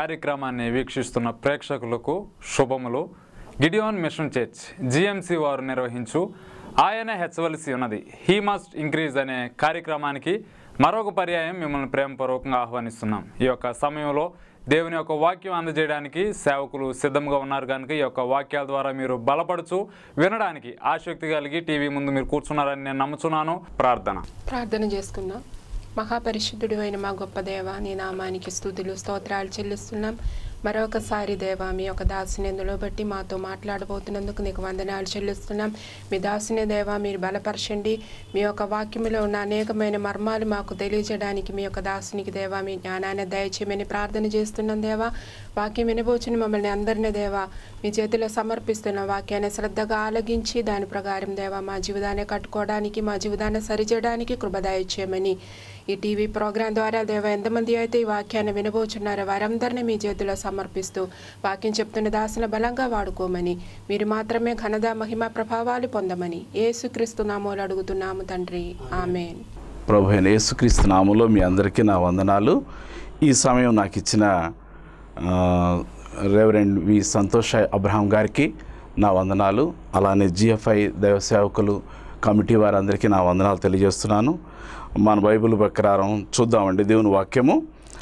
కార్యక్రమాన్ని వీక్షిస్తున్న ప్రేక్షకులకు శుభములు గిడియోన్ మిషన్ చర్చ్ జిఎంసి వారు నిర్వహించు ఆయన హెచ్చవలసి ఉన్నది హీ మస్ట్ ఇంక్రీజ్ అనే కార్యక్రమానికి మరొక పర్యాయం మిమ్మల్ని ప్రేమపూర్వకంగా ఆహ్వానిస్తున్నాం ఈ యొక్క సమయంలో దేవుని యొక్క వాక్యం అందజేయడానికి సేవకులు సిద్ధంగా ఉన్నారు కనుక ఈ యొక్క వాక్యాల ద్వారా మీరు బలపడుచు వినడానికి ఆసక్తి కలిగి టీవీ ముందు మీరు కూర్చున్నారని నేను నమ్ముచున్నాను ప్రార్థన ప్రార్థన చేసుకుందాం మహాపరిశుద్ధుడు అయిన మా గొప్ప దేవ నీ నామానికి స్థుతులు స్తోత్రాలు చెల్లిస్తున్నాం మరొకసారి దేవ మీ యొక్క దాసినేందులో బట్టి మాతో మాట్లాడబోతున్నందుకు నీకు వందనాలు చెల్లిస్తున్నాం మీ దాసిని దేవ మీరు బలపరచండి మీ యొక్క వాక్యములో ఉన్న అనేకమైన మర్మాలు మాకు తెలియజేయడానికి మీ యొక్క దాసునికి దేవ మీ జ్ఞానాన్ని దయచేయమని ప్రార్థన చేస్తున్నాం దేవా వాక్యం వినబోచుని మమ్మల్ని అందరినీ దేవా మీ చేతిలో సమర్పిస్తున్న వాక్యాన్ని శ్రద్ధగా ఆలగించి దాని ప్రకారం దేవా మా జీవితాన్ని కట్టుకోవడానికి మా జీవితాన్ని సరిచేయడానికి కృప దయచేయమని ఈ టీవీ ప్రోగ్రాం ద్వారా దేవ ఎంతమంది అయితే ఈ వాక్యాన్ని వినబోచున్నారో వారందరినీ మీ చేతిలో సమర్పిస్తూ వాక్యం చెప్తున్న దాసిన బలంగా వాడుకోమని మీరు మాత్రమే ఘనద మహిమ ప్రభావాలు పొందమని ఏసుక్రీస్తు నామూలు అడుగుతున్నాము తండ్రి ఆమెన్ ప్రభు అయిన యేసుక్రీస్తు నామములో మీ అందరికీ నా వందనాలు ఈ సమయం నాకు ఇచ్చిన ఆ, రెవరెండ్ వి సంతోష్ అబ్రహాం గారికి నా వందనాలు అలానే జిఎఫ్ఐ దైవ సేవకులు కమిటీ వారందరికీ నా వందనాలు తెలియజేస్తున్నాను మన బైబిల్ ప్రకారం చూద్దామండి దేవుని వాక్యము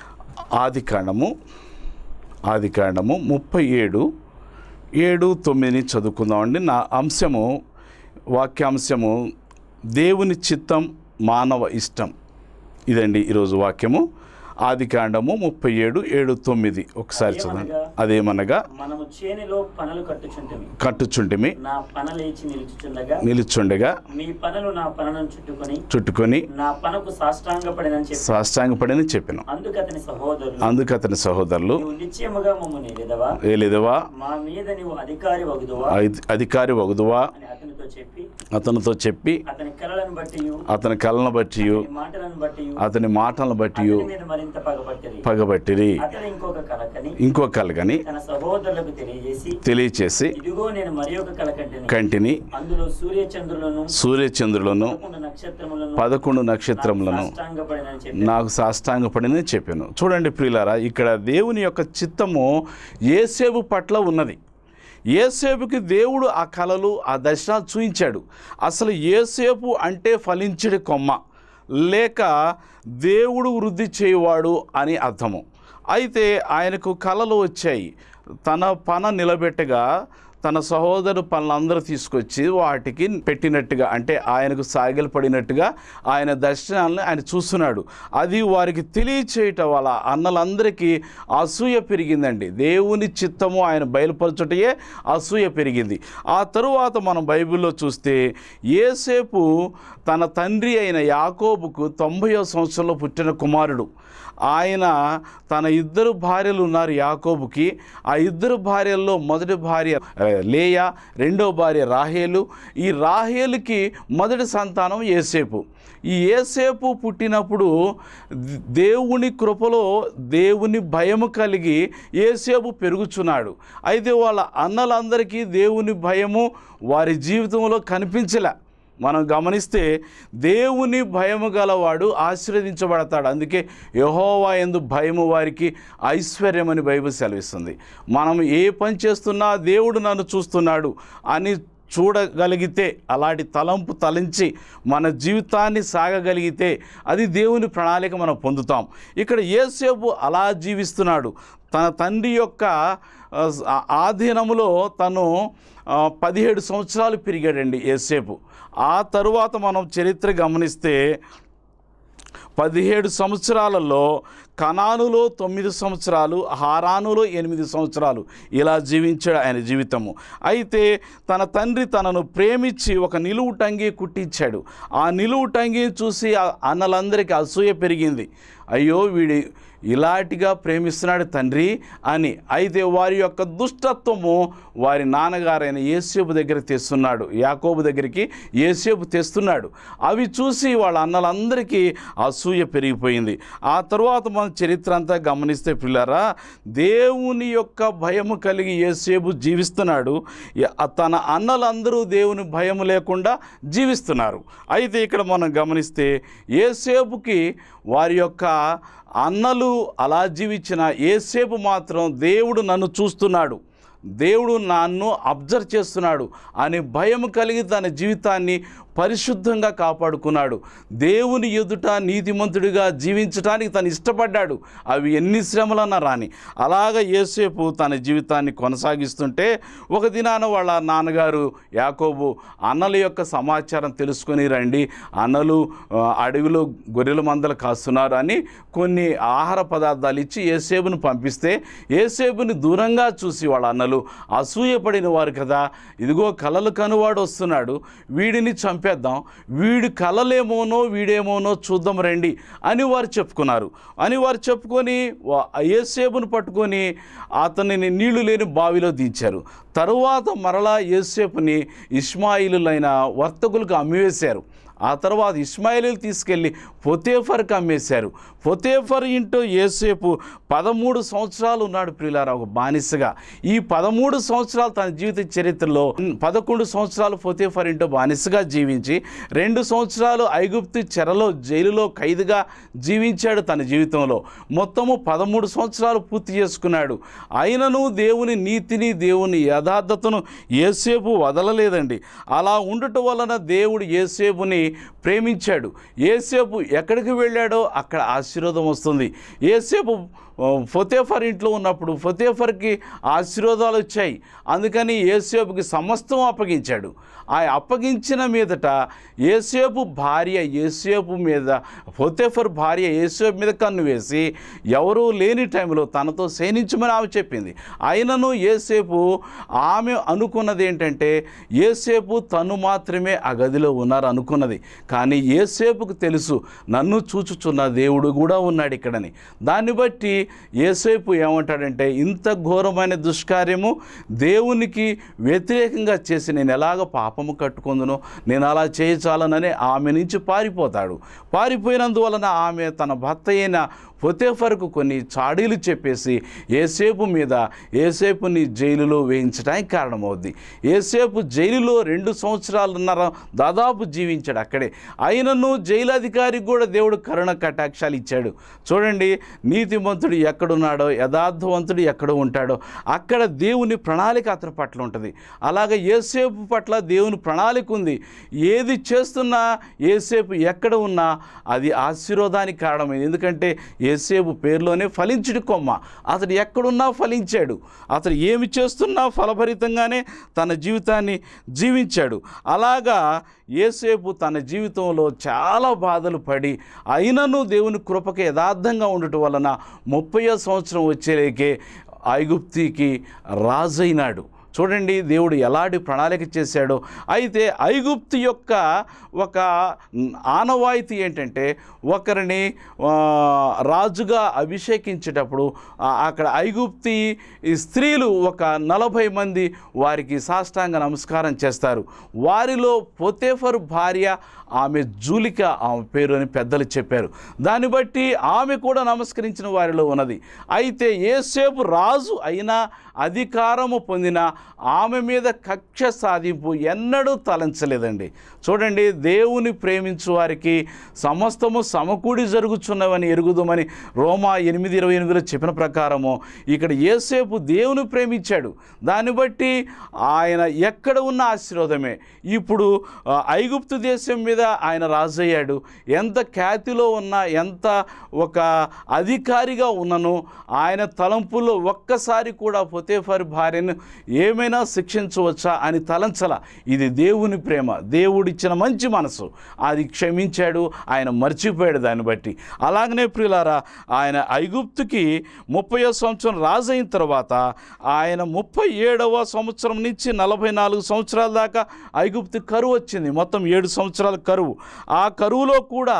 ఆది కాండము ఆది కాండము ముప్పై ఏడు ఏడు తొమ్మిదిని చదువుకుందామండి నా అంశము వాక్యాంశము దేవుని చిత్తం మానవ ఇష్టం ఇదండి ఈరోజు వాక్యము ఆది కాండము ముప్పై ఏడు ఏడు తొమ్మిది ఒకసారి చదవండి అదేమనగా మనము చేనిలో పనులు కట్టుచుంటిమి కట్టుచుంటిమి నా పన లేచి నిలుచుచుండగా నిలుచుండగా మీ పనులు నా పనను చుట్టుకొని చుట్టుకొని నా పనకు సాష్టాంగపడినని చెప్పి సాష్టాంగపడని చెప్పాను అందుకు అతని సహోదరులు అందుకు అతని సహోదరులు నీవు నిశ్చయముగా మమ్మల్ని ఎదవా ఏలేదవా మా మీద నీవు అధికారి వగుదువా అధి- అధికారి వగుదువా అని అతనితో చెప్పి అతనితో చెప్పి అతని కలలను బట్టి అతని కళ్ళను బట్టి మాటలను బట్టి అతని మాటలను బట్టి అతని మీద మరింత పగపట్టిరి పగబట్టిరి అతడు ఇంకొక కలకని ఇంకో కలగని తన సహోదరులకు తెలియజేసి తెలియచేసి ఇదిగో నేను మరి ఒక కల కంటిని కంటిని అందులో సూర్యచంద్రులను సూర్యచంద్రులను పదకొండు నక్షత్రములను పదకొండు నక్షత్రములను సాష్టాంగపడినని చెప్పి నాకు సాష్టాంగపడినని చెప్పాను చూడండి ప్రియులారా ఇక్కడ దేవుని యొక్క చిత్తము ఏసేపు పట్ల ఉన్నది ఏసేపుకి దేవుడు ఆ కళలు ఆ దర్శనాలు చూయించాడు అసలు ఏసేపు అంటే ఫలించడి కొమ్మ లేక దేవుడు వృద్ధి చేయువాడు అని అర్థము అయితే ఆయనకు కళలు వచ్చాయి తన పన నిలబెట్టగా తన సహోదరు పనులందరూ తీసుకొచ్చి వాటికి పెట్టినట్టుగా అంటే ఆయనకు సాగిలు పడినట్టుగా ఆయన దర్శనాలను ఆయన చూస్తున్నాడు అది వారికి తెలియచేయటం వల్ల అన్నలందరికీ అసూయ పెరిగిందండి దేవుని చిత్తము ఆయన బయలుపరచుటయే అసూయ పెరిగింది ఆ తరువాత మనం బైబిల్లో చూస్తే ఏసేపు తన తండ్రి అయిన యాకోబుకు తొంభయో సంవత్సరంలో పుట్టిన కుమారుడు ఆయన తన ఇద్దరు భార్యలు ఉన్నారు యాకోబుకి ఆ ఇద్దరు భార్యల్లో మొదటి భార్య ఆ, లేయా రెండో భార్య రాహేలు ఈ రాహేలుకి మొదటి సంతానం ఏసేపు ఈ ఏసేపు పుట్టినప్పుడు ద- దేవుని కృపలో దేవుని భయము కలిగి ఏసేపు పెరుగుచున్నాడు అయితే వాళ్ళ అన్నలందరికీ దేవుని భయము వారి జీవితంలో కనిపించలే మనం గమనిస్తే దేవుని భయము గలవాడు ఆశీర్వదించబడతాడు అందుకే యహోవా ఎందు భయము వారికి ఐశ్వర్యం అని బైబిల్ సెలవిస్తుంది మనం ఏ పని చేస్తున్నా దేవుడు నన్ను చూస్తున్నాడు అని చూడగలిగితే అలాంటి తలంపు తలంచి మన జీవితాన్ని సాగగలిగితే అది దేవుని ప్రణాళిక మనం పొందుతాం ఇక్కడ ఏసేపు అలా జీవిస్తున్నాడు తన తండ్రి యొక్క ఆ, ఆధీనములో తను ఆ, పదిహేడు సంవత్సరాలు పెరిగాడండి ఏసేపు ఆ తరువాత మనం చరిత్ర గమనిస్తే పదిహేడు సంవత్సరాలలో కనానులో తొమ్మిది సంవత్సరాలు హారానులో ఎనిమిది సంవత్సరాలు ఇలా జీవించాడు ఆయన జీవితము అయితే తన తండ్రి తనను ప్రేమించి ఒక నిలువు టంగి కుట్టించాడు ఆ నిలువు టంగిని చూసి ఆ అన్నలందరికీ అసూయ పెరిగింది అయ్యో వీడి ఇలాంటిగా ప్రేమిస్తున్నాడు తండ్రి అని అయితే వారి యొక్క దుష్టత్వము వారి నాన్నగారైన ఏసేపు దగ్గర తెస్తున్నాడు యాకోబు దగ్గరికి ఏసేపు తెస్తున్నాడు అవి చూసి వాళ్ళ అన్నలందరికీ అసూయ పెరిగిపోయింది ఆ తర్వాత మనం చరిత్ర అంతా గమనిస్తే పిల్లరా దేవుని యొక్క భయము కలిగి ఏసేపు జీవిస్తున్నాడు య- తన అన్నలందరూ దేవుని భయము లేకుండా జీవిస్తున్నారు అయితే ఇక్కడ మనం గమనిస్తే ఏసేపుకి వారి యొక్క అన్నలు అలా జీవించిన ఏసేపు మాత్రం దేవుడు నన్ను చూస్తున్నాడు దేవుడు నన్ను అబ్జర్వ్ చేస్తున్నాడు అని భయం కలిగి తన జీవితాన్ని పరిశుద్ధంగా కాపాడుకున్నాడు దేవుని ఎదుట నీతిమంతుడిగా జీవించడానికి తను ఇష్టపడ్డాడు అవి ఎన్ని శ్రమలన్నా రాని అలాగ ఏసేపు తన జీవితాన్ని కొనసాగిస్తుంటే ఒక దినాన వాళ్ళ నాన్నగారు యాకోబు అన్నల యొక్క సమాచారం తెలుసుకొని రండి అన్నలు ఆ, అడవిలో గొర్రెల మందలు కాస్తున్నారు అని కొన్ని ఆహార పదార్థాలు ఇచ్చి ఏసేపును పంపిస్తే ఏసేపుని దూరంగా చూసి వాళ్ళ అన్నలు అసూయపడిన వారు కదా ఇదిగో కలలు కనువాడు వస్తున్నాడు వీడిని చంపేద్దాం వీడి కలలేమోనో వీడేమోనో చూద్దాం రండి అని వారు చెప్పుకున్నారు అని వారు చెప్పుకొని వా- ఏసేపును పట్టుకొని అతనిని నీళ్లు లేని బావిలో దించారు తరువాత మరలా ఏసేపుని ఇస్మాయిలులైన వర్తకులకు అమ్మివేశారు ఆ తర్వాత ఇస్మాయిలీలు తీసుకెళ్ళి పొతేఫర్కి అమ్మేశారు పొతేఫర్ ఇంటూ ఏసేపు పదమూడు సంవత్సరాలు ఉన్నాడు ప్రియులారా ఒక బానిసగా ఈ పదమూడు సంవత్సరాలు తన జీవిత చరిత్రలో పదకొండు సంవత్సరాలు పొతేఫర్ ఇంటూ బానిసగా జీవించి రెండు సంవత్సరాలు ఐగుప్తు చెరలో జైలులో ఖైదుగా జీవించాడు తన జీవితంలో మొత్తము పదమూడు సంవత్సరాలు పూర్తి చేసుకున్నాడు అయినను దేవుని నీతిని దేవుని యథార్థతను ఏసేపు వదలలేదండి అలా ఉండటం వలన దేవుడు ఏసేపుని ప్రేమించాడు ఏసేపు ఎక్కడికి వెళ్ళాడో అక్కడ ఆశీర్వాదం వస్తుంది ఏసేపు ఆ, ఫొతేఫర్ ఇంట్లో ఉన్నప్పుడు ఫొతేఫర్కి ఆశీర్వాదాలు వచ్చాయి అందుకని ఏసేపుకి సమస్తం అప్పగించాడు ఆ అప్పగించిన మీదట ఏసేపు భార్య ఏసేపు మీద ఫొతేఫర్ భార్య ఏసేపు మీద కన్ను వేసి ఎవరూ లేని టైంలో తనతో శయనించమని ఆమె చెప్పింది అయినను ఏసేపు ఆమె అనుకున్నది ఏంటంటే ఏసేపు తను మాత్రమే ఆ గదిలో ఉన్నారు అనుకున్నది కానీ ఏసేపుకు తెలుసు నన్ను చూచుచున్న దేవుడు కూడా ఉన్నాడు ఇక్కడని దాన్ని బట్టి ఏసేపు ఏమంటాడంటే ఇంత ఘోరమైన దుష్కార్యము దేవునికి వ్యతిరేకంగా చేసి నేను ఎలాగ పాపము కట్టుకుందునో నేను అలా చేయచాలనని ఆమె నుంచి పారిపోతాడు పారిపోయినందువలన ఆమె తన భర్త అయిన పొతేఫర్కు కొన్ని చాడీలు చెప్పేసి ఏసేపు మీద ఏసేపుని జైలులో వేయించడానికి కారణమవుద్ది ఏసేపు జైలులో రెండు సంవత్సరాలున్నర దాదాపు జీవించాడు అక్కడే అయినను జైలు అధికారికి కూడా దేవుడు కరుణ కటాక్షాలు ఇచ్చాడు చూడండి నీతిమంతుడు ఎక్కడున్నాడో యథార్థవంతుడు ఎక్కడ ఉంటాడో అక్కడ దేవుని ప్రణాళిక అతని పట్ల ఉంటుంది అలాగే ఏసేపు పట్ల దేవుని ప్రణాళిక ఉంది ఏది చేస్తున్నా ఏసేపు ఎక్కడ ఉన్నా అది ఆశీర్వాదానికి కారణమైంది ఎందుకంటే ఏసేపు పేరులోనే ఫలించుడి కొమ్మ అతడు ఎక్కడున్నా ఫలించాడు అతడు ఏమి చేస్తున్నా ఫలభరితంగానే తన జీవితాన్ని జీవించాడు అలాగా ఏసేపు తన జీవితంలో చాలా బాధలు పడి అయినను దేవుని కృపకి యథార్థంగా ఉండటం వలన ముప్పై సంవత్సరం వచ్చేలేకే ఐగుప్తికి రాజైనాడు చూడండి దేవుడు ఎలాంటి ప్రణాళిక చేశాడో అయితే ఐగుప్తు యొక్క ఒక ఆనవాయితీ ఏంటంటే ఒకరిని ఆ, రాజుగా అభిషేకించేటప్పుడు ఆ, అక్కడ ఐగుప్తి ఈ స్త్రీలు ఒక నలభై మంది వారికి సాష్టాంగ నమస్కారం చేస్తారు వారిలో పొతేఫరు భార్య ఆమె జూలిక ఆమె పేరు అని పెద్దలు చెప్పారు దాన్ని బట్టి ఆమె కూడా నమస్కరించిన వారిలో ఉన్నది అయితే ఏసేపు రాజు అయినా అధికారము పొందిన ఆమె మీద కక్ష సాధింపు ఎన్నడూ తలంచలేదండి చూడండి దేవుని ప్రేమించు వారికి సమస్తము సమకూడి జరుగుచున్నవని ఎరుగుదామని రోమా ఎనిమిది ఇరవై ఎనిమిదిలో చెప్పిన ప్రకారము ఇక్కడ ఏసేపు దేవుని ప్రేమించాడు దాన్ని బట్టి ఆయన ఎక్కడ ఉన్న ఆశీర్వాదమే ఇప్పుడు ఆ, ఐగుప్తు దేశం మీద ఆయన రాజయ్యాడు ఎంత ఖ్యాతిలో ఉన్నా ఎంత ఒక అధికారిగా ఉన్నను ఆయన తలంపుల్లో ఒక్కసారి కూడా పొతేఫర్ భార్యను ఏమైనా శిక్షించవచ్చా అని తలంచల ఇది దేవుని ప్రేమ దేవుడిచ్చిన మంచి మనసు అది క్షమించాడు ఆయన మర్చిపోయాడు దాన్ని బట్టి అలాగనే ప్రియులారా ఆయన ఐగుప్తుకి ముప్పై సంవత్సరం రాజైన తర్వాత ఆయన ముప్పై ఏడవ సంవత్సరం నుంచి నలభై నాలుగు సంవత్సరాల దాకా ఐగుప్తు కరువు వచ్చింది మొత్తం ఏడు సంవత్సరాల కరువు ఆ కరువులో కూడా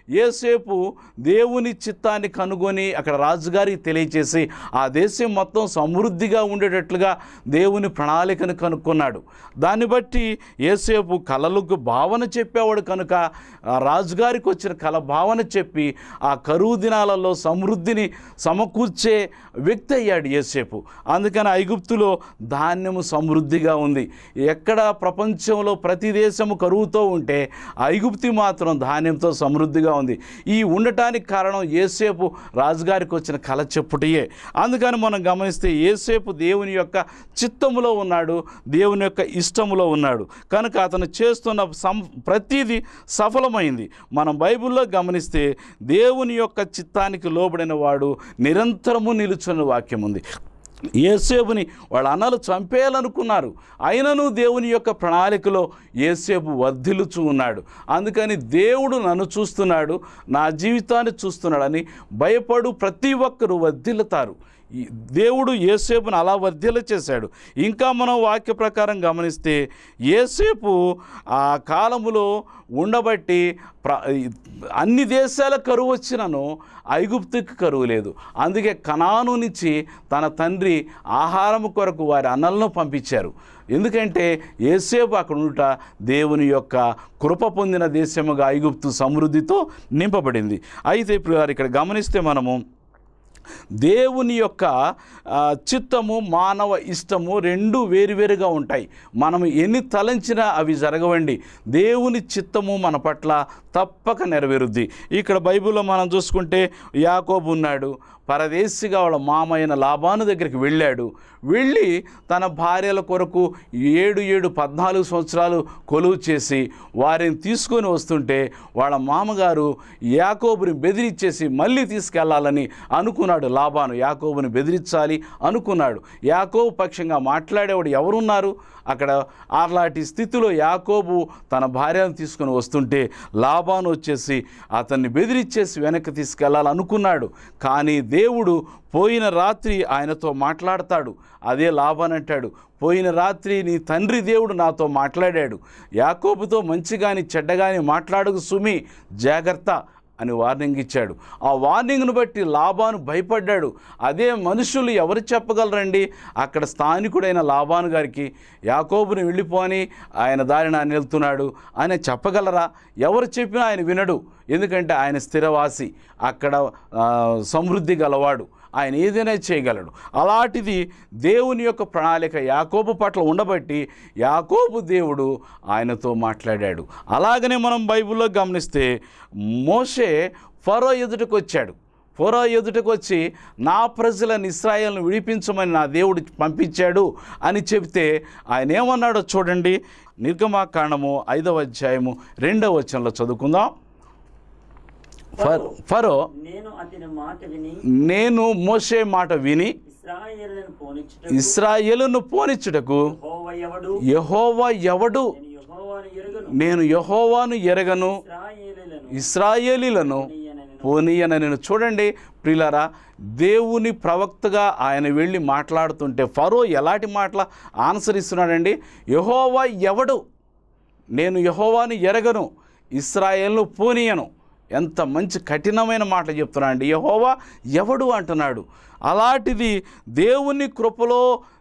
ఏసేపు దేవుని చిత్తాన్ని కనుగొని అక్కడ రాజుగారికి తెలియచేసి ఆ దేశం మొత్తం సమృద్ధిగా ఉండేటట్లుగా దేవుని ప్రణాళికను కనుక్కున్నాడు దాన్ని బట్టి ఏసేపు కళలకు భావన చెప్పేవాడు కనుక ఆ రాజుగారికి వచ్చిన కళ భావన చెప్పి ఆ కరువు దినాలలో సమృద్ధిని సమకూర్చే వ్యక్తి అయ్యాడు ఏసేపు అందుకని ఐగుప్తులో ధాన్యము సమృద్ధిగా ఉంది ఎక్కడ ప్రపంచంలో ప్రతి దేశము కరువుతో ఉంటే ఐగుప్తి మాత్రం ధాన్యంతో సమృద్ధిగా రీతిగా ఉంది ఈ ఉండటానికి కారణం ఏసేపు రాజుగారికి వచ్చిన కళ చెప్పుటయే అందుకని మనం గమనిస్తే ఏసేపు దేవుని యొక్క చిత్తములో ఉన్నాడు దేవుని యొక్క ఇష్టములో ఉన్నాడు కనుక అతను చేస్తున్న సం ప్రతిదీ సఫలమైంది మనం బైబిల్లో గమనిస్తే దేవుని యొక్క చిత్తానికి లోబడిన వాడు నిరంతరము నిలుచున్న వాక్యం ఉంది ఏసేపుని వాళ్ళ అన్నలు చంపేయాలనుకున్నారు అయినను దేవుని యొక్క ప్రణాళికలో ఏసేపు వర్ధిల్లుచూ ఉన్నాడు అందుకని దేవుడు నన్ను చూస్తున్నాడు నా జీవితాన్ని చూస్తున్నాడని భయపడు ప్రతి ఒక్కరూ వర్ధిల్లుతారు ఈ దేవుడు ఏసేపును అలా వర్ధిల్ల చేశాడు ఇంకా మనం వాక్య ప్రకారం గమనిస్తే ఏసేపు ఆ కాలములో ఉండబట్టి ప్ర అన్ని దేశాల కరువు వచ్చినను ఐగుప్తుకి కరువు లేదు అందుకే కనాను నుంచి తన తండ్రి ఆహారం కొరకు వారి అన్నలను పంపించారు ఎందుకంటే ఏసేపు అక్కడ ఉండుట దేవుని యొక్క కృప పొందిన దేశముగా ఐగుప్తు సమృద్ధితో నింపబడింది అయితే ఇప్పుడు ఇక్కడ గమనిస్తే మనము దేవుని యొక్క ఆ, చిత్తము మానవ ఇష్టము రెండు వేరువేరుగా ఉంటాయి మనం ఎన్ని తలంచినా అవి జరగవండి దేవుని చిత్తము మన పట్ల తప్పక నెరవేరుద్ది ఇక్కడ బైబిల్లో మనం చూసుకుంటే యాకోబు ఉన్నాడు పరదేశిగా వాళ్ళ మామయ్యన లాభాను దగ్గరికి వెళ్ళాడు వెళ్ళి తన భార్యల కొరకు ఏడు ఏడు పద్నాలుగు సంవత్సరాలు కొలువు చేసి వారిని తీసుకొని వస్తుంటే వాళ్ళ మామగారు యాకోబుని బెదిరించేసి మళ్ళీ తీసుకెళ్లాలని అనుకున్నాడు లాభాను యాకోబుని బెదిరించాలి అనుకున్నాడు యాకోబు పక్షంగా మాట్లాడేవాడు ఎవరున్నారు అక్కడ అలాంటి స్థితిలో యాకోబు తన భార్యను తీసుకొని వస్తుంటే లాభాను వచ్చేసి అతన్ని బెదిరించేసి వెనక్కి తీసుకెళ్లాలనుకున్నాడు కానీ దేవుడు పోయిన రాత్రి ఆయనతో మాట్లాడతాడు అదే లాభాన్ అంటాడు పోయిన రాత్రి నీ తండ్రి దేవుడు నాతో మాట్లాడాడు యాకోబుతో మంచిగాని చెడ్డగాని మాట్లాడుకు సుమి జాగ్రత్త అని వార్నింగ్ ఇచ్చాడు ఆ వార్నింగ్ను బట్టి లాభాను భయపడ్డాడు అదే మనుషులు ఎవరు చెప్పగలరండి అక్కడ స్థానికుడైన లాభాను గారికి యాకోబుని వెళ్ళిపోని ఆయన దారిన ఆయన వెళ్తున్నాడు ఆయన చెప్పగలరా ఎవరు చెప్పినా ఆయన వినడు ఎందుకంటే ఆయన స్థిరవాసి అక్కడ ఆ, సమృద్ధి గలవాడు ఆయన ఏదైనా చేయగలడు అలాంటిది దేవుని యొక్క ప్రణాళిక యాకోబు పట్ల ఉండబట్టి యాకోబు దేవుడు ఆయనతో మాట్లాడాడు అలాగనే మనం బైబిల్లో గమనిస్తే మోషే ఫరో ఎదుటకు వచ్చాడు ఫరో ఎదుటకు వచ్చి నా ప్రజలను ఇస్రాయేల్ను విడిపించమని నా దేవుడు పంపించాడు అని చెబితే ఆయన ఏమన్నాడో చూడండి నిర్గమాకాండము ఐదవ అధ్యాయము రెండవ వచనంలో చదువుకుందాం ఫర్ ఫరో నేను అతని మాట విని నేను మోసే మాట విని ఇస్రాయేలులను పోనిచ్చుట ఇస్రాయేలును పోనిచ్చుటకు యెహోవా ఎవడు యహోవా ఎవడు నేను యెహోవాను ఎరుగను నేను యహోవాను ఎరగను ఇస్రాయేలులను ఇస్రాయేలీలను పోనీయనెను. పోనీయన నేను చూడండి ప్రియులారా దేవుని ప్రవక్తగా ఆయన వెళ్ళి మాట్లాడుతుంటే ఫరో ఎలాంటి మాటల ఆన్సర్ ఇస్తున్నాడండి యహోవా ఎవడు నేను యహోవాని ఎరగను ఇస్రాయేల్ను పోనీయను ఎంత మంచి కఠినమైన మాట చెప్తున్నా అండి యహోవా ఎవడు అంటున్నాడు అలాంటిది దేవుని కృపలో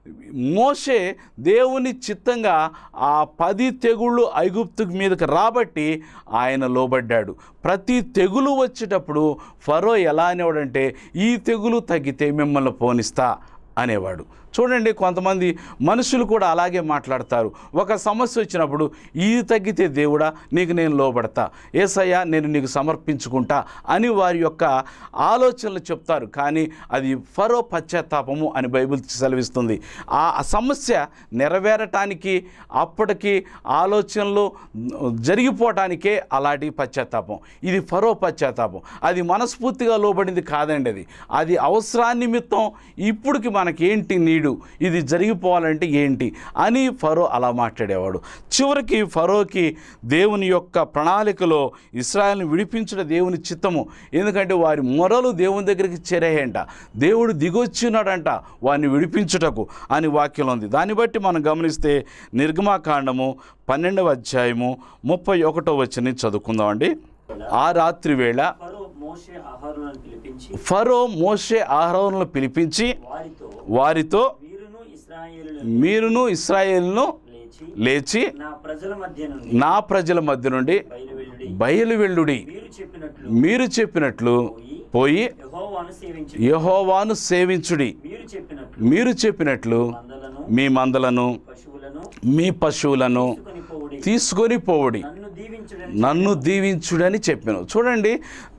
మోసే దేవుని చిత్తంగా ఆ పది తెగుళ్ళు ఐగుప్తు మీదకి రాబట్టి ఆయన లోబడ్డాడు ప్రతి తెగులు వచ్చేటప్పుడు ఫరో ఎలా అనేవాడంటే ఈ తెగులు తగ్గితే మిమ్మల్ని పోనిస్తా అనేవాడు చూడండి కొంతమంది మనుషులు కూడా అలాగే మాట్లాడతారు ఒక సమస్య వచ్చినప్పుడు ఇది తగ్గితే దేవుడా నీకు నేను లోబడతా ఏసయ్యా నేను నీకు సమర్పించుకుంటా అని వారి యొక్క ఆలోచనలు చెప్తారు కానీ అది ఫరో పశ్చాత్తాపము అని బైబిల్ సెలవిస్తుంది ఆ సమస్య నెరవేరటానికి అప్పటికి ఆలోచనలు జరిగిపోవటానికే అలాంటి పశ్చాత్తాపం ఇది ఫరో పశ్చాత్తాపం అది మనస్ఫూర్తిగా లోబడింది కాదండి అది అది అవసరాన్ని నిమిత్తం ఇప్పటికి మనకేంటి నీడు ఇది జరిగిపోవాలంటే ఏంటి అని ఫరో అలా మాట్లాడేవాడు చివరికి ఫరోకి దేవుని యొక్క ప్రణాళికలో ఇస్రాయల్ని విడిపించడం దేవుని చిత్తము ఎందుకంటే వారి మొరలు దేవుని దగ్గరికి చేరాయంట దేవుడు దిగొచ్చినాడంట వారిని విడిపించుటకు అని వాక్యం ఉంది దాన్ని బట్టి మనం గమనిస్తే నిర్గమాకాండము పన్నెండవ అధ్యాయము ముప్పై ఒకటో వచ్చిన చదువుకుందామండి ఆ రాత్రి వేళ ఫరో మోషే ఆహారులను పిలిపించి ఫరో మోషే ఆహారంలో పిలిపించి వారితో వారితో వీరును ఇస్రాయేలులను మీరును ఇస్రాయేల్ను లేచి లేచి నా ప్రజల మధ్య నుండి నా ప్రజల మధ్య నుండి బయలువెళ్ళుడి బయలు వెళ్ళుడి మీరు చెప్పినట్లు మీరు చెప్పినట్లు పోయి యెహోవాను సేవించి యహోవాను సేవించుడి మీరు చెప్పినట్లు మీరు చెప్పినట్లు మందలను మీ మందలను పశువులను మీ పశువులను తీసుకొని పోవుడి తీసుకొని పోవుడి నన్ను దీవించు దీవించుడని నన్ను దీవించుడని చెప్పాను చూడండి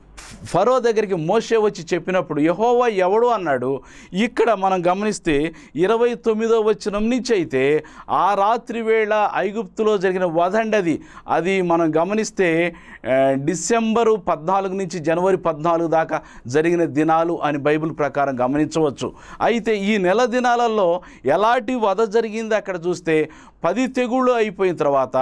ఫరో దగ్గరికి మోషే వచ్చి చెప్పినప్పుడు యహోవా ఎవడు అన్నాడు ఇక్కడ మనం గమనిస్తే ఇరవై తొమ్మిదో వచనం నుంచి అయితే ఆ రాత్రి వేళ ఐగుప్తులో జరిగిన వదండి అది అది మనం గమనిస్తే ఆ, డిసెంబరు పద్నాలుగు నుంచి జనవరి పద్నాలుగు దాకా జరిగిన దినాలు అని బైబిల్ ప్రకారం గమనించవచ్చు అయితే ఈ నెల దినాలలో ఎలాంటి వధ జరిగింది అక్కడ చూస్తే పది తెగుళ్ళు అయిపోయిన తర్వాత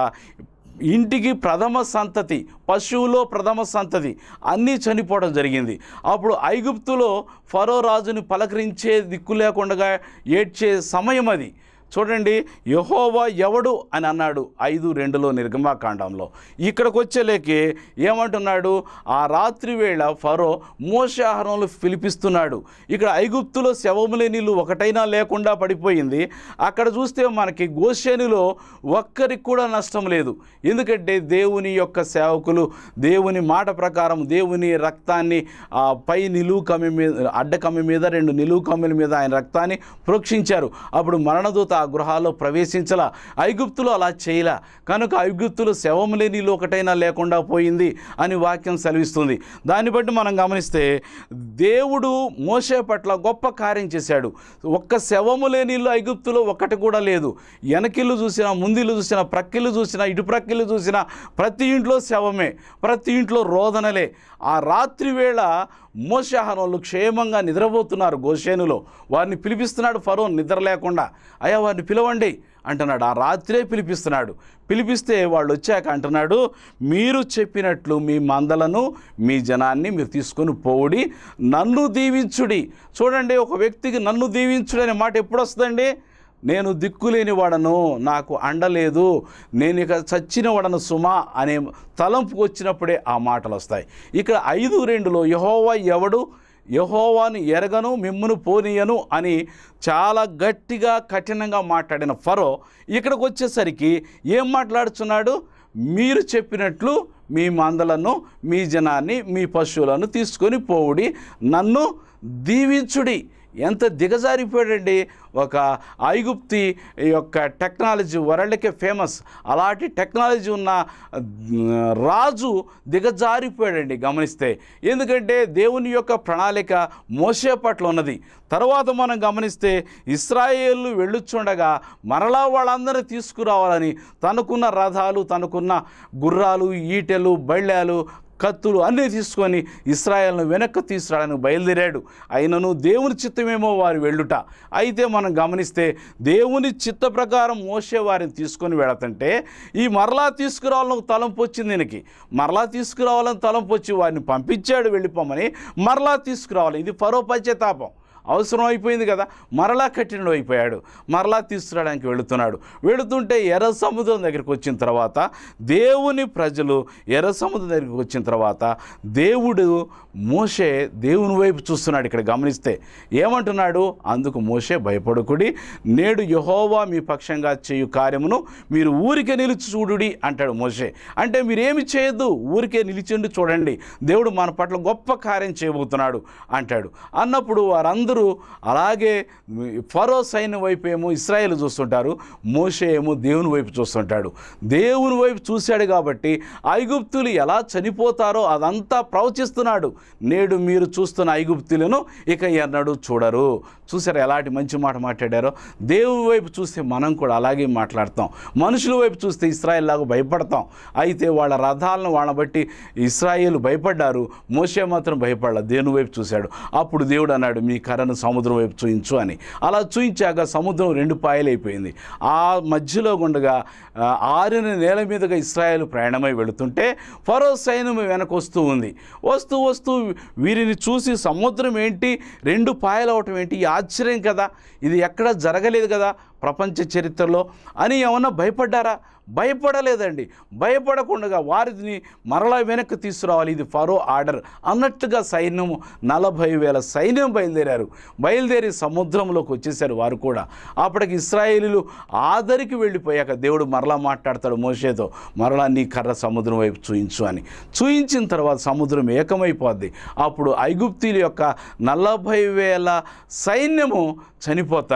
ఇంటికి ప్రథమ సంతతి పశువులో ప్రథమ సంతతి అన్నీ చనిపోవడం జరిగింది అప్పుడు ఐగుప్తులో ఫరో రాజుని పలకరించే దిక్కు లేకుండా ఏడ్చే సమయం అది చూడండి యహోవా ఎవడు అని అన్నాడు ఐదు రెండులో నిర్గమాకాండంలో ఇక్కడికి వచ్చేలేకి ఏమంటున్నాడు ఆ రాత్రి వేళ ఫరో మోసాహారంలో పిలిపిస్తున్నాడు ఇక్కడ ఐగుప్తులో శవములే నీళ్ళు ఒకటైనా లేకుండా పడిపోయింది అక్కడ చూస్తే మనకి గోషేనిలో ఒక్కరికి కూడా నష్టం లేదు ఎందుకంటే దేవుని యొక్క సేవకులు దేవుని మాట ప్రకారం దేవుని రక్తాన్ని ఆ పై నిలువు కమ్మి మీద అడ్డ కమ్మి మీద రెండు నిలువు కమ్మిల మీద ఆయన రక్తాన్ని ప్రోక్షించారు అప్పుడు మరణదూత ఆ గృహాల్లో ప్రవేశించలా ఐగుప్తులు అలా చేయలా కనుక ఐగుప్తులు శవములే నీళ్ళు ఒకటైనా లేకుండా పోయింది అని వాక్యం సెలవిస్తుంది దాన్ని బట్టి మనం గమనిస్తే దేవుడు మోసే పట్ల గొప్ప కార్యం చేశాడు ఒక్క శవము లేని ఇల్లు ఐగుప్తులో ఒక్కటి కూడా లేదు వెనకిల్లు చూసినా ముందిల్లు చూసినా ప్రక్కిల్లు చూసినా ఇటు ప్రక్కిల్లు చూసినా ప్రతి ఇంట్లో శవమే ప్రతి ఇంట్లో రోదనలే ఆ రాత్రి వేళ మోసాహనంలో క్షేమంగా నిద్రపోతున్నారు గోషేనులో వారిని పిలిపిస్తున్నాడు ఫరో నిద్ర లేకుండా అయ్యా వారిని పిలవండి అంటున్నాడు ఆ రాత్రే పిలిపిస్తున్నాడు పిలిపిస్తే వాళ్ళు వచ్చాక అంటున్నాడు మీరు చెప్పినట్లు మీ మందలను మీ జనాన్ని మీరు తీసుకొని పోవుడి నన్ను దీవించుడి చూడండి ఒక వ్యక్తికి నన్ను దీవించుడి అనే మాట ఎప్పుడు వస్తుందండి నేను దిక్కులేని వాడను నాకు అండలేదు నేను ఇక చచ్చిన వాడను సుమా అనే తలంపుకు వచ్చినప్పుడే ఆ మాటలు వస్తాయి ఇక్కడ ఐదు రెండులో యహోవా ఎవడు యహోవాను ఎరగను మిమ్మును పోనీయను అని చాలా గట్టిగా కఠినంగా మాట్లాడిన ఫరో ఇక్కడికి వచ్చేసరికి ఏం మాట్లాడుతున్నాడు మీరు చెప్పినట్లు మీ మందలను మీ జనాన్ని మీ పశువులను తీసుకొని పోవుడి నన్ను దీవించుడి ఎంత దిగజారిపోయాడండి ఒక ఐగుప్తి యొక్క టెక్నాలజీ వరల్డ్కే ఫేమస్ అలాంటి టెక్నాలజీ ఉన్న ఉమ్, రాజు దిగజారిపోయాడండి గమనిస్తే ఎందుకంటే దేవుని యొక్క ప్రణాళిక మోసే పట్ల ఉన్నది తర్వాత మనం గమనిస్తే ఇస్రాయేళ్ళు వెళ్ళుచుండగా మరలా వాళ్ళందరినీ తీసుకురావాలని తనకున్న రథాలు తనకున్న గుర్రాలు ఈటెలు బళ్ళాలు కత్తులు అన్నీ తీసుకొని ఇస్రాయల్ను వెనక్కి తీసుకురావడానికి బయలుదేరాడు అయినను దేవుని చిత్తమేమో వారు వెళ్ళుట అయితే మనం గమనిస్తే దేవుని చిత్త ప్రకారం మోసే వారిని తీసుకొని వెళతంటే ఈ మరలా తీసుకురావాలని తలంపు వచ్చింది దీనికి మరలా తీసుకురావాలని తలంపు వచ్చి వారిని పంపించాడు వెళ్ళిపోమని మరలా తీసుకురావాలి ఇది పరో పశ్చాత్తాపం అవసరం అయిపోయింది కదా మరలా కఠినుడు అయిపోయాడు మరలా తీసుకురావడానికి వెళుతున్నాడు వెళుతుంటే ఎర్ర సముద్రం దగ్గరికి వచ్చిన తర్వాత దేవుని ప్రజలు ఎర్ర సముద్రం దగ్గరికి వచ్చిన తర్వాత దేవుడు మోషే దేవుని వైపు చూస్తున్నాడు ఇక్కడ గమనిస్తే ఏమంటున్నాడు అందుకు మోషే భయపడుకుడి నేడు యహోవా మీ పక్షంగా చేయు కార్యమును మీరు ఊరికే నిలిచి చూడుడి అంటాడు మోషే అంటే మీరేమి చేయొద్దు ఊరికే నిలిచిండి చూడండి దేవుడు మన పట్ల గొప్ప కార్యం చేయబోతున్నాడు అంటాడు అన్నప్పుడు వారందరూ అలాగే ఫరో సైన్యం వైపు ఏమో ఇస్రాయేల్ చూస్తుంటారు మోషే ఏమో దేవుని వైపు చూస్తుంటాడు దేవుని వైపు చూశాడు కాబట్టి ఐగుప్తులు ఎలా చనిపోతారో అదంతా ప్రవచిస్తున్నాడు నేడు మీరు చూస్తున్న ఐగుప్తులను ఇక ఎన్నడూ చూడరు చూసారు ఎలాంటి మంచి మాట మాట్లాడారో దేవుని వైపు చూస్తే మనం కూడా అలాగే మాట్లాడతాం మనుషుల వైపు చూస్తే ఇస్రాయేల్ లాగా భయపడతాం అయితే వాళ్ళ రథాలను వాళ్ళని బట్టి ఇస్రాయేల్ భయపడ్డారు మోసే మాత్రం భయపడలేదు దేవుని వైపు చూశాడు అప్పుడు దేవుడు అన్నాడు మీ కర్రను సముద్రం వైపు చూయించు అని అలా చూయించాక సముద్రం రెండు పాయలైపోయింది ఆ మధ్యలో గుండగా ఆ, ఆరిన నేల మీదుగా ఇస్రాయేల్ ప్రయాణమై వెళుతుంటే ఫరో సైన్యం వెనక వస్తూ ఉంది వస్తూ వస్తూ వీరిని చూసి సముద్రం ఏంటి రెండు పాయలవటం ఏంటి ఈ ఆశ్చర్యం కదా ఇది ఎక్కడ జరగలేదు కదా ప్రపంచ చరిత్రలో అని ఏమన్నా భయపడ్డారా భయపడలేదండి భయపడకుండా వారిని మరలా వెనక్కి తీసుకురావాలి ఇది ఫరో ఆర్డర్ అన్నట్టుగా సైన్యము నలభై వేల సైన్యం బయలుదేరారు బయలుదేరి సముద్రంలోకి వచ్చేసారు వారు కూడా అప్పటికి ఇస్రాయేలీలు ఆదరికి వెళ్ళిపోయాక దేవుడు మరలా మాట్లాడతాడు మోషేతో మరలా నీ కర్ర సముద్రం వైపు చూయించు అని చూయించిన తర్వాత సముద్రం ఏకమైపోద్ది అప్పుడు ఐగుప్తీల యొక్క నలభై వేల సైన్యము చనిపోతారు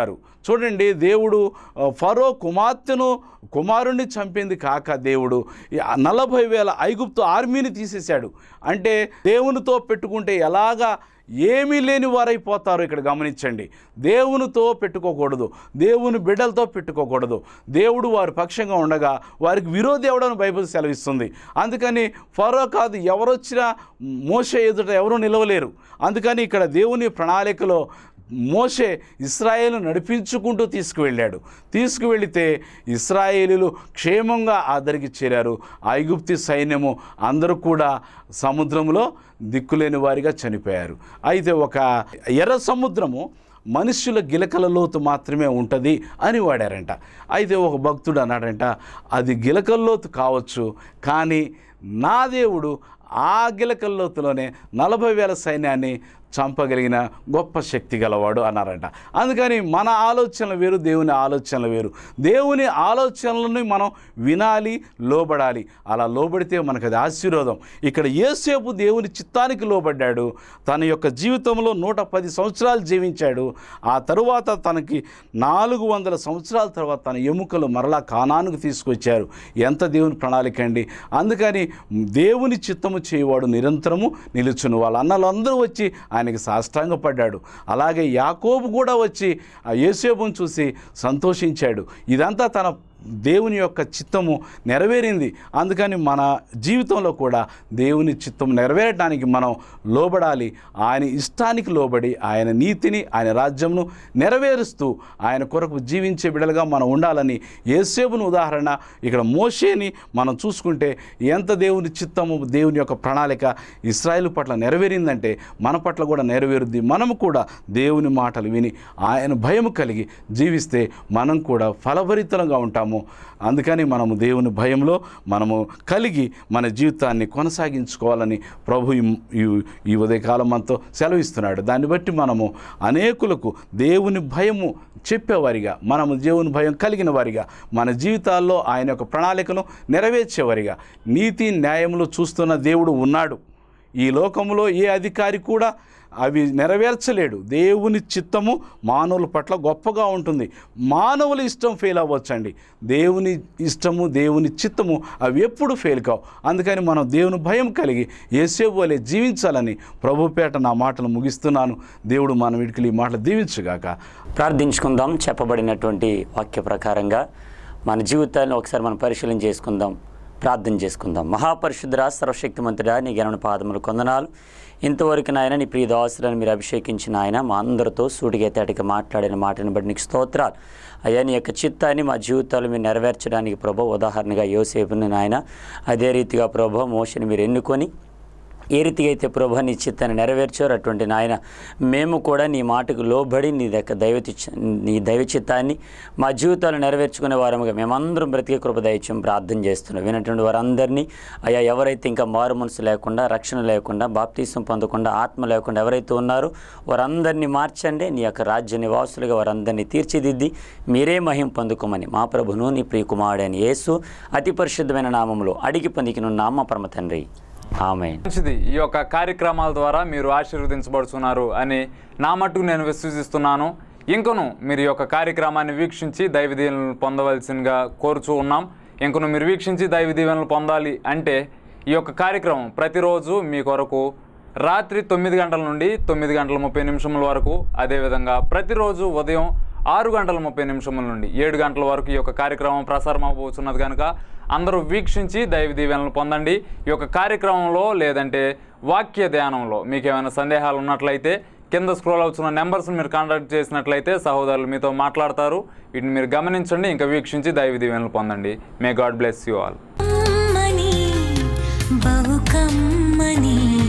చూడండి దేవుడు ఆ, ఫరో కుమార్తెను కుమారుణ్ణి చంపింది కాక దేవుడు ఈ నలభై వేల ఐగుప్తు ఆర్మీని తీసేశాడు అంటే దేవునితో పెట్టుకుంటే ఎలాగా ఏమీ లేని వారైపోతారు ఇక్కడ గమనించండి దేవునితో పెట్టుకోకూడదు దేవుని బిడ్డలతో పెట్టుకోకూడదు దేవుడు వారి పక్షంగా ఉండగా వారికి విరోధి ఎవడని బైబిల్ సెలవిస్తుంది అందుకని ఫరో కాదు ఎవరొచ్చినా మోసే ఎదుట ఎవరు నిలవలేరు అందుకని ఇక్కడ దేవుని ప్రణాళికలో మోషే ఇస్రాయేలు నడిపించుకుంటూ తీసుకువెళ్ళాడు తీసుకువెళితే ఇస్రాయేలీలు క్షేమంగా ఆదరికి చేరారు ఐగుప్తి సైన్యము అందరూ కూడా సముద్రంలో దిక్కులేని వారిగా చనిపోయారు అయితే ఒక ఎర్ర సముద్రము మనుష్యుల గిలకల లోతు మాత్రమే ఉంటుంది అని వాడారంట అయితే ఒక భక్తుడు అన్నాడంట అది గిలకల లోతు కావచ్చు కానీ నా దేవుడు ఆ గిలకల్లోతులోనే నలభై వేల సైన్యాన్ని చంపగలిగిన గొప్ప శక్తి గలవాడు అన్నారంట అందుకని మన ఆలోచనలు వేరు దేవుని ఆలోచనలు వేరు దేవుని ఆలోచనలను మనం వినాలి లోబడాలి అలా లోబడితే మనకు అది ఆశీర్వాదం ఇక్కడ ఏసేపు దేవుని చిత్తానికి లోబడ్డాడు తన యొక్క జీవితంలో నూట పది సంవత్సరాలు జీవించాడు ఆ తరువాత తనకి నాలుగు వందల సంవత్సరాల తర్వాత తన ఎముకలు మరలా కానానికి తీసుకొచ్చారు ఎంత దేవుని ప్రణాళిక అండి అందుకని దేవుని చిత్తము చేయవాడు నిరంతరము నిలుచును వాళ్ళ అన్నలందరూ వచ్చి ఆయనకి సాష్టాంగపడ్డాడు అలాగే యాకోబు కూడా వచ్చి ఆ యేసేపును చూసి సంతోషించాడు ఇదంతా తన దేవుని యొక్క చిత్తము నెరవేరింది అందుకని మన జీవితంలో కూడా దేవుని చిత్తం నెరవేరడానికి మనం లోబడాలి ఆయన ఇష్టానికి లోబడి ఆయన నీతిని ఆయన రాజ్యంను నెరవేరుస్తూ ఆయన కొరకు జీవించే బిడలుగా మనం ఉండాలని ఏసేపును ఉదాహరణ ఇక్కడ మోషేని మనం చూసుకుంటే ఎంత దేవుని చిత్తము దేవుని యొక్క ప్రణాళిక ఇస్రాయేల్ పట్ల నెరవేరిందంటే మన పట్ల కూడా నెరవేరుద్ది మనము కూడా దేవుని మాటలు విని ఆయన భయం కలిగి జీవిస్తే మనం కూడా ఫలభరితంగా ఉంటాము అందుకని మనము దేవుని భయంలో మనము కలిగి మన జీవితాన్ని కొనసాగించుకోవాలని ప్రభు ఈ- ఈ- ఈ ఉదయకాలం మనతో సెలవిస్తున్నాడు దాన్ని బట్టి మనము అనేకులకు దేవుని భయము చెప్పేవారిగా మనము దేవుని భయం కలిగిన వారిగా మన జీవితాల్లో ఆయన యొక్క ప్రణాళికను నెరవేర్చేవారిగా నీతి న్యాయములు చూస్తున్న దేవుడు ఉన్నాడు ఈ లోకంలో ఏ అధికారి కూడా అవి నెరవేర్చలేడు దేవుని చిత్తము మానవుల పట్ల గొప్పగా ఉంటుంది మానవుల ఇష్టం ఫెయిల్ అవ్వచ్చండి దేవుని ఇష్టము దేవుని చిత్తము అవి ఎప్పుడు ఫెయిల్ కావు అందుకని మనం దేవుని భయం కలిగి ఏసేపు వలె జీవించాలని ప్రభుపేట నా మాటలు ముగిస్తున్నాను దేవుడు మన వీటికి ఈ మాటలు దీవించుగాక ప్రార్థించుకుందాం చెప్పబడినటువంటి వాక్య ప్రకారంగా మన జీవితాన్ని ఒకసారి మనం పరిశీలన చేసుకుందాం ప్రార్థన చేసుకుందాం మహాపరిశుద్ధురా సర్వశక్తిమంతుడా నీ గణన పాదములు కొందనాలు ఇంతవరకు నాయన నీ ప్రియ దాసులను మీరు అభిషేకించిన ఆయన మా అందరితో సూటిగా తేటిగా మాట్లాడిన మాటని బట్టి నీకు స్తోత్రాలు అయ్యా నీ యొక్క చిత్తాన్ని మా జీవితాలు మీరు నెరవేర్చడానికి ప్రభు ఉదాహరణగా యోసేపుని నాయన అదే రీతిగా ప్రభు మోషని మీరు ఎన్నుకొని ఏ రీతిగా అయితే ప్రభు నీ చిత్తాన్ని నెరవేర్చారు అటువంటి నాయన మేము కూడా నీ మాటకు లోబడి నీ దగ్గర దైవ చిచ్చ- నీ దైవ చిత్తాన్ని మా జీవితాలు నెరవేర్చుకునే వారముగా మేమందరం బ్రతికే కృప దయచం ప్రార్థన చేస్తున్నాం వినటువంటి వారందరినీ అయ్యా ఎవరైతే ఇంకా మారు మనసు లేకుండా రక్షణ లేకుండా బాప్తీసం పొందకుండా ఆత్మ లేకుండా ఎవరైతే ఉన్నారో వారందరినీ మార్చండి నీ యొక్క రాజ్య నివాసులుగా వారందరినీ తీర్చిదిద్ది మీరే మహిం పొందుకోమని మా ప్రభును నీ ప్రియ కుమారుడైన యేసు అతి పరిశుద్ధమైన నామంలో అడిగి పొందికినున్నాం మా పరమ తండ్రి ఆమె మంచిది ఈ యొక్క కార్యక్రమాల ద్వారా మీరు ఆశీర్వదించబడుతున్నారు అని నా మట్టుకు నేను విశ్వసిస్తున్నాను ఇంకను మీరు ఈ యొక్క కార్యక్రమాన్ని వీక్షించి దైవ దీవెనలు పొందవలసిందిగా కోరుచూ ఉన్నాం ఇంకను మీరు వీక్షించి దైవ దీవెనలు పొందాలి అంటే ఈ యొక్క కార్యక్రమం ప్రతిరోజు మీ కొరకు రాత్రి తొమ్మిది గంటల నుండి తొమ్మిది గంటల ముప్పై నిమిషముల వరకు అదేవిధంగా ప్రతిరోజు ఉదయం ఆరు గంటల ముప్పై నిమిషముల నుండి ఏడు గంటల వరకు ఈ యొక్క కార్యక్రమం ప్రసారం అవబోతున్నది కనుక అందరూ వీక్షించి దైవ దీవెనలు పొందండి ఈ యొక్క కార్యక్రమంలో లేదంటే వాక్య ధ్యానంలో మీకు ఏమైనా సందేహాలు ఉన్నట్లయితే కింద స్క్రోల్ అవుతున్న నెంబర్స్ని మీరు కాంటాక్ట్ చేసినట్లయితే సహోదరులు మీతో మాట్లాడతారు వీటిని మీరు గమనించండి ఇంకా వీక్షించి దైవ దీవెనలు పొందండి may god bless you all కమ్మని బహు కమ్మని